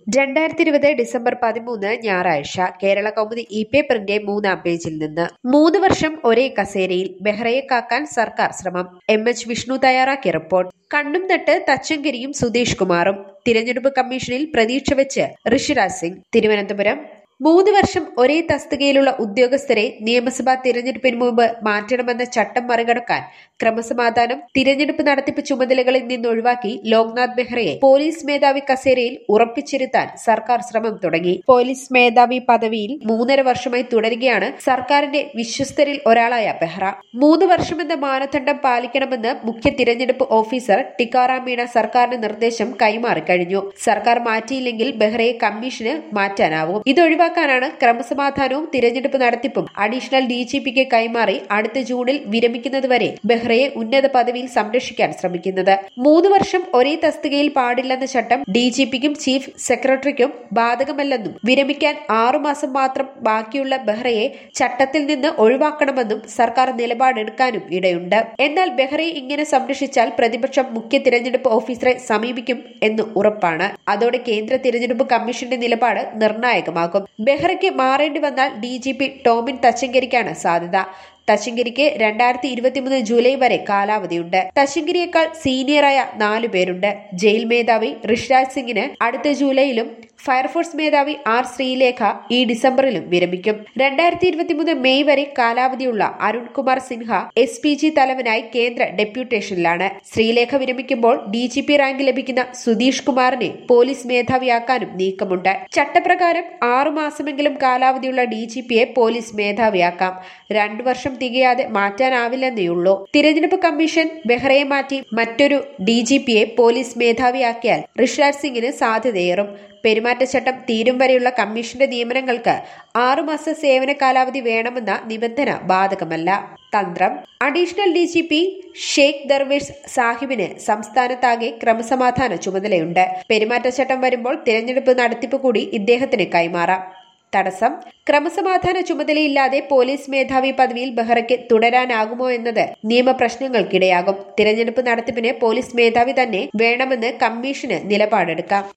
രണ്ടായിരത്തി ഇരുപത് ഡിസംബർ പതിമൂന്ന് ഞായറാഴ്ച കേരള കൗമുദി ഇ പേപ്പറിന്റെ മൂന്നാം പേജിൽ നിന്ന് മൂന്ന് വർഷം ഒരേ കസേരയിൽ ബെഹ്റയെ കാക്കാൻ സർക്കാർ ശ്രമം എം എച്ച് വിഷ്ണു തയ്യാറാക്കിയ റിപ്പോർട്ട് കണ്ണും നട്ട് തച്ചങ്കരിയും സുധീഷ് കുമാറും തിരഞ്ഞെടുപ്പ് കമ്മീഷനിൽ പ്രതീക്ഷ വെച്ച് ഋഷിരാജ് സിംഗ് തിരുവനന്തപുരം മൂന്ന് വർഷം ഒരേ തസ്തികയിലുള്ള ഉദ്യോഗസ്ഥരെ നിയമസഭാ തിരഞ്ഞെടുപ്പിന് മുമ്പ് മാറ്റണമെന്ന ചട്ടം മറികടക്കാൻ ക്രമസമാധാനം തിരഞ്ഞെടുപ്പ് നടത്തിപ്പ് ചുമതലകളിൽ നിന്ന് ഒഴിവാക്കി ലോക്നാഥ് ബെഹ്റയെ പോലീസ് മേധാവി കസേരയിൽ ഉറപ്പിച്ചിരുത്താൻ സർക്കാർ ശ്രമം തുടങ്ങി പോലീസ് മേധാവി പദവിയിൽ മൂന്നര വർഷമായി തുടരുകയാണ് സർക്കാരിന്റെ വിശ്വസ്തരിൽ ഒരാളായ ബെഹ്റ മൂന്ന് വർഷമെന്ന മാനദണ്ഡം പാലിക്കണമെന്ന് മുഖ്യ തിരഞ്ഞെടുപ്പ് ഓഫീസർ ടിക്കാറാം മീണ സർക്കാരിന് നിർദ്ദേശം കൈമാറിക്കഴിഞ്ഞു സർക്കാർ മാറ്റിയില്ലെങ്കിൽ ബെഹ്റയെ കമ്മീഷന് മാറ്റാനാവും ഇതൊഴിവാക്കാനാണ് ക്രമസമാധാനവും തിരഞ്ഞെടുപ്പ് നടത്തിപ്പും അഡീഷണൽ ഡി ജി പിക്ക് കൈമാറി അടുത്ത ജൂണിൽ വിരമിക്കുന്നതുവരെ ബെഹ്റയെ ഉന്നത പദവിയിൽ സംരക്ഷിക്കാൻ ശ്രമിക്കുന്നത് മൂന്ന് വർഷം ഒരേ തസ്തികയിൽ പാടില്ലെന്ന ചട്ടം ഡി ജി പിക്കും ചീഫ് സെക്രട്ടറിക്കും ബാധകമല്ലെന്നും വിരമിക്കാൻ ആറുമാസം മാത്രം ബാക്കിയുള്ള ബെഹ്റയെ ചട്ടത്തിൽ നിന്ന് ഒഴിവാക്കണമെന്നും സർക്കാർ നിലപാടെടുക്കാനും ഇടയുണ്ട് എന്നാൽ ബെഹ്റയെ ഇങ്ങനെ സംരക്ഷിച്ചാൽ പ്രതിപക്ഷം മുഖ്യ തിരഞ്ഞെടുപ്പ് ഓഫീസറെ സമീപിക്കും എന്ന് ഉറപ്പാണ് അതോടെ കേന്ദ്ര തിരഞ്ഞെടുപ്പ് കമ്മീഷന്റെ നിലപാട് നിർണായകമാകും ബെഹ്റയ്ക്ക് മാറേണ്ടി വന്നാൽ ഡി ജി പി ടോമിൻ തച്ചങ്കരിക്കാണ് സാധ്യത തച്ചങ്കരിക്ക് രണ്ടായിരത്തി ഇരുപത്തിമൂന്ന് ജൂലൈ വരെ കാലാവധിയുണ്ട് തച്ചങ്കരിയേക്കാൾ സീനിയറായ നാലു പേരുണ്ട് ജയിൽ മേധാവി ഋഷിരാജ് സിംഗിന് അടുത്ത ജൂലൈയിലും ഫയർഫോഴ്സ് മേധാവി ആർ ശ്രീലേഖ ഈ ഡിസംബറിലും വിരമിക്കും രണ്ടായിരത്തി ഇരുപത്തിമൂന്ന് മെയ് വരെ കാലാവധിയുള്ള Arunkumar Sinha S P G തലവനായി കേന്ദ്ര ഡെപ്യൂട്ടേഷനിലാണ് ശ്രീലേഖ വിരമിക്കുമ്പോൾ ഡി ജി പി റാങ്ക് ലഭിക്കുന്ന സുധീഷ് കുമാറിനെ പോലീസ് മേധാവിയാക്കാനും നീക്കമുണ്ട് ചട്ടപ്രകാരം ആറുമാസമെങ്കിലും കാലാവധിയുള്ള ഡി ജി പിയെ പോലീസ് മേധാവിയാക്കാം രണ്ടു വർഷം തികയാതെ മാറ്റാനാവില്ലെന്നേയുള്ളൂ തിരഞ്ഞെടുപ്പ് കമ്മീഷൻ ബെഹ്റയെ മാറ്റി മറ്റൊരു ഡി ജി പിയെ പോലീസ് മേധാവിയാക്കിയാൽ ഋഷിരാജ് സിംഗിന് സാധ്യതയേറും പെരുമാറ്റച്ചട്ടം തീരും വരെയുള്ള കമ്മീഷന്റെ നിയമനങ്ങൾക്ക് ആറുമാസ സേവന കാലാവധി വേണമെന്ന നിബന്ധന ബാധകമല്ല തന്ത്രം additional D G P Sheikh Darvesh സാഹിബിന് സംസ്ഥാനത്താകെ ക്രമസമാധാന ചുമതലയുണ്ട് പെരുമാറ്റച്ചട്ടം വരുമ്പോൾ തിരഞ്ഞെടുപ്പ് നടത്തിപ്പ് കൂടി ഇദ്ദേഹത്തിന് കൈമാറാം തടസ്സം ക്രമസമാധാന ചുമതലയില്ലാതെ പോലീസ് മേധാവി പദവിയിൽ ബെഹ്റയ്ക്ക് തുടരാനാകുമോ എന്നത് നിയമപ്രശ്നങ്ങൾക്കിടയാകും തിരഞ്ഞെടുപ്പ് നടത്തിപ്പിന് പോലീസ് മേധാവി തന്നെ വേണമെന്ന് കമ്മീഷന് നിലപാടെടുക്കാം